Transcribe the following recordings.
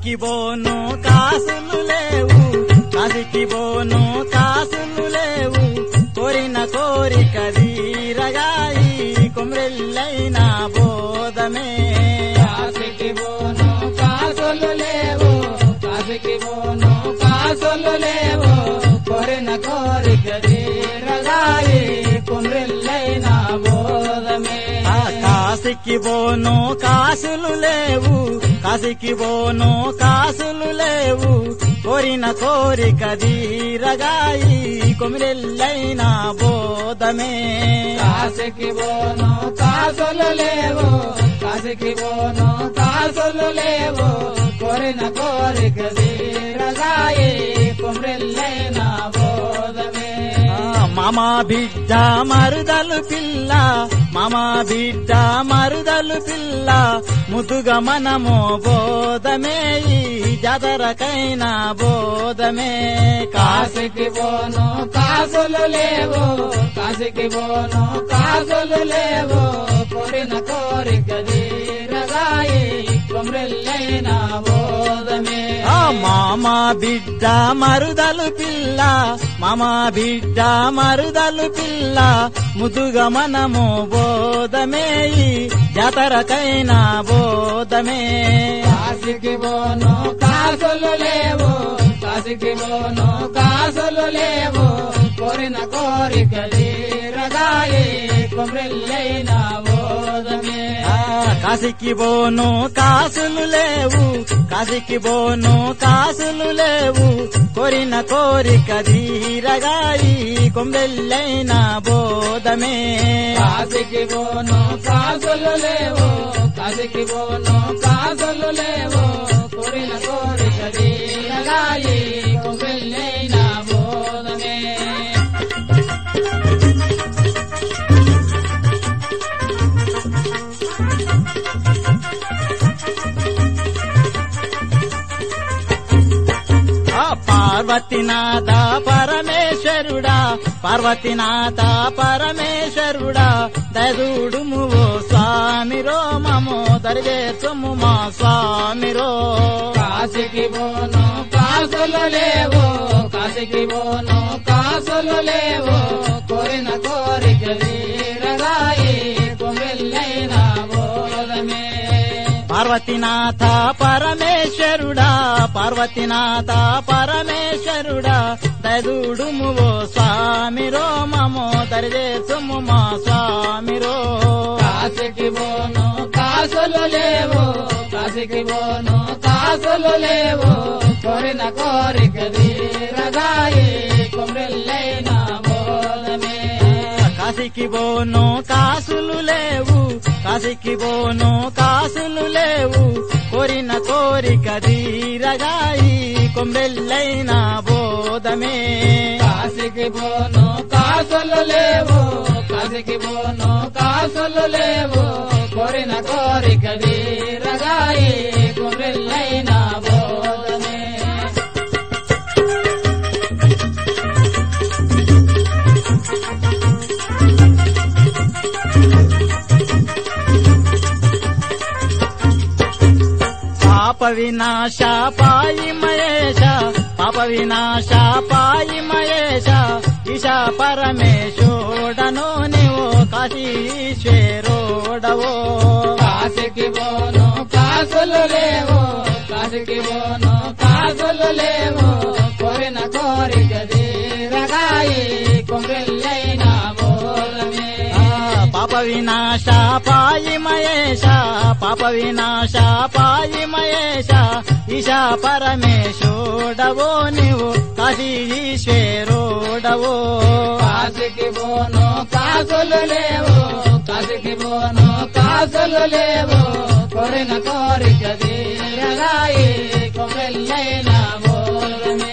కాశీకి బోను కాసులు లేవు కాశీకి బోను కాసులు లేవు కోరిన కోరిక తీరగాయి కుమ్రెల్లైన బోధమే కాశీకి పోను కాసులు లేవు కాశీకి పోను కాసులు లేవు కోరిన కోరిక తీరగాయి కుమ్రిల్లైన బోధమే ఆ కాశీకి బోను కాసులు లేవు కాశీకి బోను కాసులు లేవు కోరిన కోరిక తీరగాయి కుమిరెల్లైన బోధమే కాశీకి పోను కాసులు లేవు కాశీకి పోను కాసులు లేవు కోరిన కోరిక తీరగాయి కుమ్రిల్లైన బోధమే ఆ, మామ బిడ్డ మరుదలు పిల్ల మామ బిడ్డ మరుదలు పిల్ల ముద్దుగా మనము బోధమే ఈ జాతరకైన బోధమే కాశీ కాశీకి పోను కాసులు లేవు కాశీకి పోను కాసులు లేవు కోరిన కోరిక తీరగాయి కొమ్రెల్లైన బోధమే ఆ మామ బిడ్డ మరుదలు పిల్ల మామ బిడ్డ మరుదలు పిల్ల ముదుగా మనము బోధమే ఈ జాతరకైన బోధమే కాశీకి పోను కాసులు లేవు కాశీకి పోను కాసులు లేవు కోరిన కోరిక తీరగాయి కొమ్రెల్లైన బోధమే ఆ, కాశీకి బోను కాసులు లేవు కాశీకి బోను కాసులు లేవు కోరిన కోరిక ధీరగాయి కొంబెల్లైన బోధమే కాశీకి పోను కాసులు లేవు కాశీకి పోను కాసులు లేవు కోరిన కోరిక తీరగాయి కొమ్రెల్లైన బోధమే ఆ పార్వతీనాథ పరమేశ్వరుడా పార్వతీనాథ పరమేశ్వరుడా దదుడుము ఓ స్వామిరో మమో దరివేత్వము మా స్వామిరో కాశీకి పోను కాసులు లేవు కాశీకి పోను కాసులు లేవు కోరిన కోరిక తీరగాయి కొమ్రెల్లైన బోధమే పార్వతీనాథ పరమేశ్వరుడా పార్వతీనాథ పరమేశ్వరుడా దదుడుము ఓ స్వామిరో మమో దరివేత్వము మా స్వామిరో కాశీకి పోను కాసులు లేవు కాశీకి పోను కాసులు లేవు కోరిన కోరిక తీరగాయి కొమ్రెల్లైన బోధమే కాశీకి బోను కాసులు లేవు కాశీకి బోను కాసులు లేవు కోరిన కోరిక తీరగాయి కొంబెల్లైన బోధమే కాశీకి పోను కాసులు లేవు కాశీకి పోను కాసులు లేవు కోరిన కోరిక తీరగాయి కొమ్రెల్లైన బోధమే పాప వినాశ పాయి మహేశ పాప వినాశ పాయి మహేశ ఈశ పరమేశోడను నీవు కాశీశ్వరోడవో కాశీకి పోను కాసులు లేవు కాశీకి పోను కాసులు లేవు కోరిన కోరిక తీరగాయి కొమ్రెల్లైన బోధమే ఆ, పాప వినాశ పాయి మహేశ పాప వినాశ పాయి మహేశ ఈశా పరమేశోడవో నీవు కాశీశ్వరోడవో కాశీకి పోను కాసులు లేవు కాశీకి పోను కాసులు లేవు కోరిన కోరిక తీరగాయి కొమ్రెల్లైన బోధమే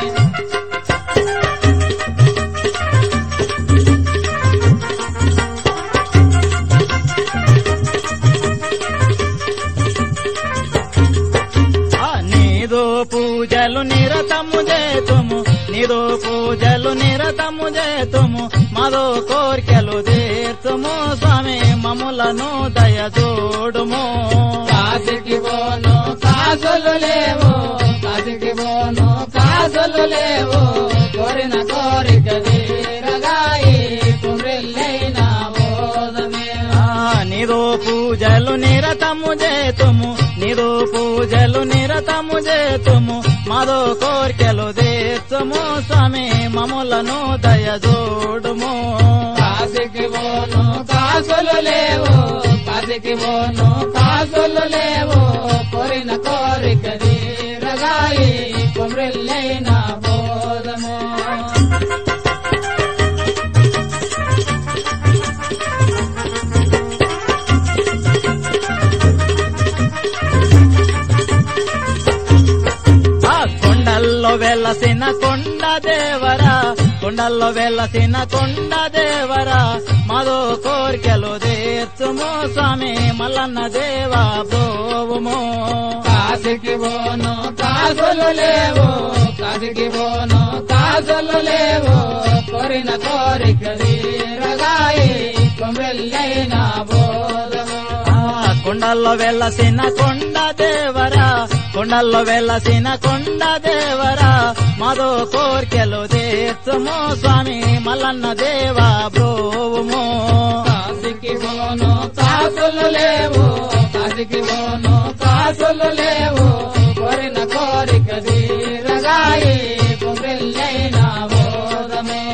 ఆ, నీదో పూజలు నిరతము చేతుము నీదో పూజలు నిరతము చేతుము మదో కోర్కెలు తీర్చుము స్వామి మమ్ములను దయ చూడుము కాశీకి పోను కాసులు లేవు నీదు పూజలు నిరతము చేతుము మాదో కోర్కెలు తీర్చుము స్వామి మమ్ములను దయజోడుము కాశీకి పోను కాసులు లేవు కాశీకి పోను కాసులు లేవు కోరిన కోరిక తీరగాయి కొమ్రెల్లైన బోధము ఆ కొండల్లో వెలసిన కొండ దేవరా కొండల్లో వెలసిన కొండ దేవరా మాదో కోర్కెలు తీర్చుము స్వామి మల్లన్న దేవా బ్రోవుము కాశీకి పోను కాసులు లేవు కాశీకి పోను కాసులు లేవు కోరిన కోరిక తీరగాయి కొమ్రెల్లైన బోధము ఆ కొండల్లో వెలసిన కొండ దేవరా కొండల్లో వెలసిన కొండ దేవరా మాదో కోర్కెలు తీర్చుము స్వామి మల్లన్న దేవా బ్రోవుము కాశీకి పోను కాసులు లేవు కాశీకి పోను కాసులు లేవు కోరిన కోరిక తీరగాయి కొమ్రెల్లైన బోధమే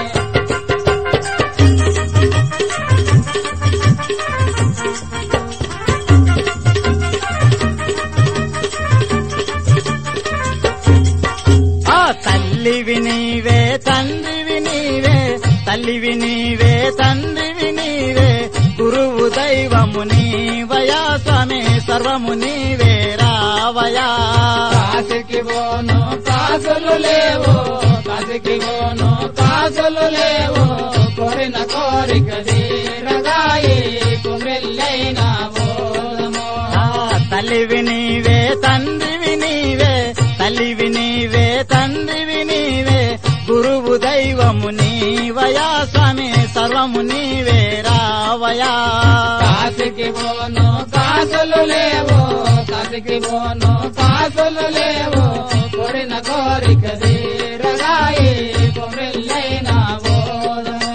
ఆ తల్లివి నీవే తండ్రివి నీవే తల్లివి నీవే తండ్రివి నీవే గురువు దైవము నీవయా స్వామి సర్వము నీవే రావయా కాశీకి పోను కాసులు లేవు కాశీకి పోను కాసులు లేవు కోరిన కోరిక తీరగాయి కొమ్రెల్లైన బోధము ఆ తల్లివి నీవే తండ్రివి నీవే తల్లివి నీవే తండ్రివి నీవే గురువు దైవము నీవయా స్వామి సర్వము నీవే రావయా కాశీకి పోను కాసులు లేవు కాశీకి పోను కాసులు లేవు కోరిన కోరిక తీరగాయి కొమ్రెల్లైన బోధము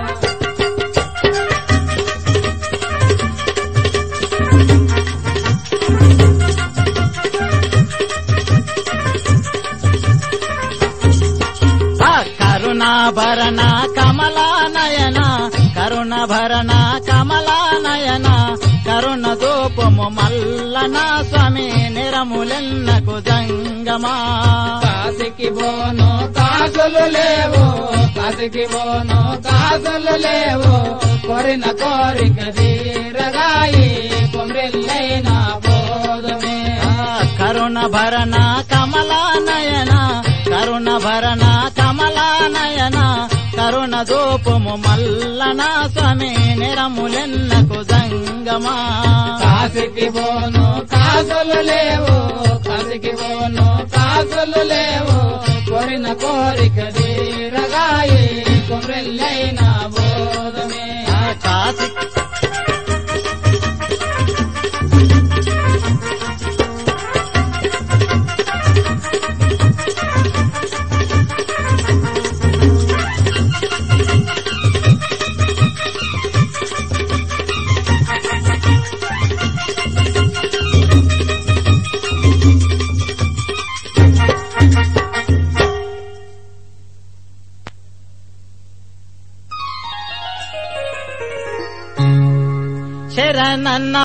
ఆ కరుణాభరణ కమలానయన కరుణభరణ కమలానయన కరుణ దూపము మల్లన స్వామి నిరములెన్నకు జంగమా కాశీకి పోను కాసులు లేవు కాశీకి పోను కాసులు లేవు కోరిన కోరిక తీరగాయి కొమ్రెల్లైన బోధమే ఆ కరుణభరణ కమలానయన కరుణభరణ కమలానయన కరుణ దూపము మల్లన స్వామి నిరములెన్నకు జంగమా కాశీకి పోను కాసులు లేవు కాశీకి పోను కాసులు లేవు కోరిన కోరిక తీరగాయి కొమ్రెల్లైన బోధమే ఆ కాశీ శరణన్న